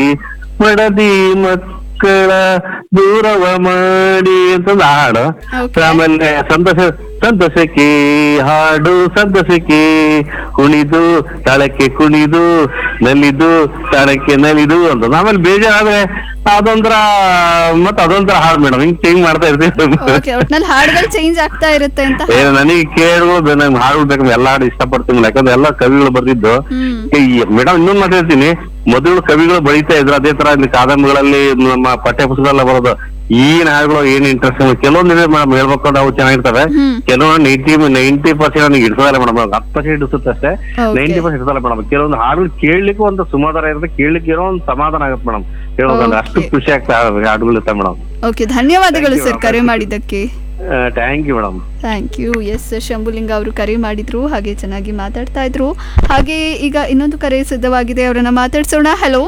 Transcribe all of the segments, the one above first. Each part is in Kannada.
ಮಡದಿ ಮಕ್ಕಳ ದೂರವ ಮಾಡಿ ಅಂತ ಒಂದು ಹಾಡು Okay. ಆಮೇಲೆ ಸಂತೋಷ ಸಂತೋಷಕ್ಕೆ ಹಾಡು ಸಂತೋಷಕ್ಕೆ ಕುಣಿದು ತಾಳಕ್ಕೆ ಕುಣಿದು ನಲಿದು ತಾಳಕ್ಕೆ ನಲಿದು ಅಂತ ಆಮೇಲೆ ಬೇಜಾರಾದ್ರೆ ಅದೊಂಥರ ಮತ್ತೆ ಅದೊಂಥರ ಹಾಡು ಮೇಡಮ್ ಹಿಂಗ್ ಚೇಂಜ್ ಮಾಡ್ತಾ ಇರ್ತೀವಿ ಓಕೆ ಒಟ್ನಲ್ಲಿ ಹಾಡುಗಳು ಚೇಂಜ್ ಆಗ್ತಾ ಇರುತ್ತೆ ಅಂತ ಏ ನನಗೆ ಕೇಳೋದು ನಂಗೆ ಹಾಡು ಬೇಕು ಎಲ್ಲ ಹಾಡು ಇಷ್ಟಪಡ್ತೀನಿ ಯಾಕಂದ್ರೆ ಎಲ್ಲ ಕವಿಗಳು ಬರ್ದಿದ್ದು ಹ್ಮ್ ಮೇಡಮ್ ಇನ್ನೊಂದು ಮಾತು ಹೇಳ್ತೀನಿ ಮೊದಲು ಕವಿಗಳು ಬರೀತಾ ಇದ್ರು ಅದೇ ತರ ಇಲ್ಲಿ ಕಾದಂಬರಿಗಳಲ್ಲಿ ನಮ್ಮ ಪಠ್ಯ ಪುಸ್ತಕದಲ್ಲ ಬರೋದು ಈಗಿನ ಹಾಡುಗಳು ಏನ್ ಇಂಟ್ರೆಸ್ಟ್ ಕೆಲವೊಂದು ಮೇಡಮ್ ಹೇಳ್ಬೇಕು ನಾವು ಚೆನ್ನಾಗಿರ್ತವೆ ಹ್ಮ್. ಕೆಲವೊಂದು ನೈಂಟಿ ನೈಂಟಿ ಪರ್ಸೆಂಟ್ ನನಗೆ ಇಡ್ಸೋದಲ್ಲ ಮೇಡಮ್ ಹತ್ತು ಪರ್ಸೆಂಟ್ ಇಡಿಸುತ್ತೆ ಅಷ್ಟೇ Okay. ನೈಂಟಿ ಪರ್ಸೆಂಟ್ ಇಡ್ಸಲ್ಲ ಮೇಡಮ್ ಕೆಲವೊಂದು ಹಾಡುಗಳು ಕೇಳಲಿಕ್ಕೂ ಒಂದು ಸುಮಾಧಾನ ಇರುತ್ತೆ ಕೇಳಲಿಕ್ಕೆ ಏನೋ ಒಂದು ಸಮಾಧಾನ ಆಗುತ್ತೆ ಮೇಡಮ್ ಕೇಳೋದಂದ್ರೆ ಅಷ್ಟು Okay. ಖುಷಿ ಆಗ್ತಾ ಹಾಡುಗಳು ಇರ್ತವೆ ಮೇಡಮ್ ಓಕೆ ಧನ್ಯವಾದಗಳು Thank you, ಸರ್ madam. ಕರೆ ಮಾಡಿದ್ದಕ್ಕೆ thank you madam thank you S Shambhulinga ಅವರು ಕರೆ ಮಾಡಿದ್ರು ಹಾಗೆ ಚೆನ್ನಾಗಿ ಮಾತಾಡ್ತಾ ಇದ್ರು ಹಾಗೆ ಈಗ ಇನ್ನೊಂದು ಕರೆ ಸಿದ್ಧವಾಗಿದೆ ಅವರನ್ನ ಮಾತಾಡ್ಸೋಣ ಹಲೋ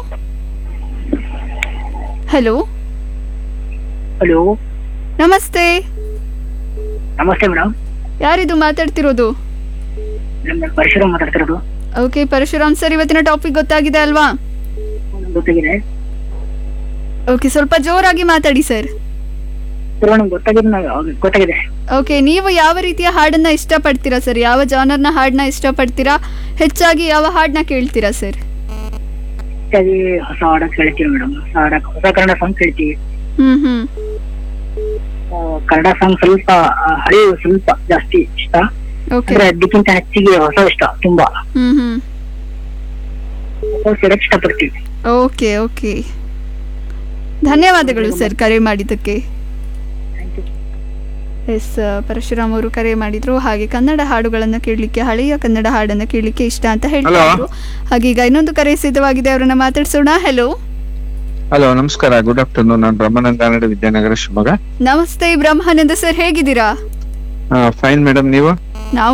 ಹಲೋ ಹಲೋ ನಮಸ್ತೆ ನಮಸ್ತೆ ಮೇಡಮ್ ಯಾರಿದು ಮಾತಾಡ್ತಿರೋದು ನಮ್ಮ ಪರಶುರಾಮ್ ಮಾತಾಡ್ತಿರೋದು ಓಕೆ ಪರಶುರಾಮ್ ಸರ್ ಇವತ್ತಿನ ಟಾಪಿಕ್ ಗೊತ್ತಾಗಿದೆ ಅಲ್ವಾ ಗೊತ್ತಾಗಿದೆ ಓಕೆ ಸ್ವಲ್ಪ ಜೋರಾಗಿ ಮಾತಾಡಿ ಸರ್ ಸರ್ ನಮ್ಗೆ ಗೊತ್ತಾಗಿದೆ ನಾವು- ಗೊತ್ತಾಗಿದೆ ಓಕೆ ನೀವು ಯಾವ ರೀತಿಯ ಹಾಡನ್ನ ಇಷ್ಟಪಡ್ತೀರಾ ಸರ್ ಯಾವ ಜಾನರ್ನ ಹಾಡನ್ನ ಇಷ್ಟಪಡ್ತೀರಾ ಹೆಚ್ಚಾಗಿ ಯಾವ ಹಾಡನ್ನ ಕೇಳ್ತೀರಾ ಸರ್ ಹೆಚ್ಚಾಗಿ ಹೊಸ ಹಾಡ ಕೇಳ್ತೀವಿ ಮೇಡಮ್ ಹೊಸ ಹಾಡ ಹೊಸ ಕನ್ನಡ ಸಾಂಗ್ ಕೇಳ್ತೀವಿ ಹ್ಮ್ ಹ್ಮ್ ಆ, ಕನ್ನಡ ಸಾಂಗ್ ಸ್ವಲ್ಪ ಆ, ಹಳೆಯ ಸ್ವಲ್ಪ ಜಾಸ್ತಿ ಇಷ್ಟ ಓಕೆ ಅಂದ್ರೆ ಅದಕ್ಕಿಂತ ಹೆಚ್ಚಿಗೆ ಹೊಸ ಇಷ್ಟ ತುಂಬಾ ಹ್ಮ್ ಹ್ಮ್ ಹೊಸ ಕೇಳಕ್ ಇಷ್ಟಪಡ್ತೀವಿ ಓಕೆ ಓಕೆ ಧನ್ಯವಾದಗಳು ಸರ್ ಕರೆ ಮಾಡಿದ್ದಕ್ಕೆ ಥ್ಯಾಂಕ್ ಯು ಎಸ್ ಪರಶುರಾಮ್ ಅವರು ಕರೆ ಮಾಡಿದ್ರು ಹಾಗೆ ಕನ್ನಡ ಹಾಡುಗಳನ್ನು ಕೇಳಲಿಕ್ಕೆ ಹಳೆಯ ಕನ್ನಡ ಹಾಡನ್ನು ಕೇಳಲಿಕ್ಕೆ ಇಷ್ಟ ಅಂತ ಹೇಳ್ತಾ ಇದ್ರು ಹಾಗೆ ಈಗ ಇನ್ನೊಂದು ಕರೆ ಸಿದ್ಧವಾಗಿದೆ ಅವರನ್ನ ಮಾತಾಡ್ಸೋಣ ಹಲೋ ಹಲೋ ನಮಸ್ಕಾರ ಗುಡ್ ಆಫ್ಟರ್ನೂನ್ ನಾನು ಬ್ರಹ್ಮಾನಂದ ವಿದ್ಯಾನಗರ ಶಿವಮೊಗ್ಗ ನಮಸ್ತೆ ಬ್ರಹ್ಮಾನಂದ ಸರ್ ಹೇಗಿದ್ದೀರಾ ಫೈನ್ ಮೇಡಮ್ ನೀವು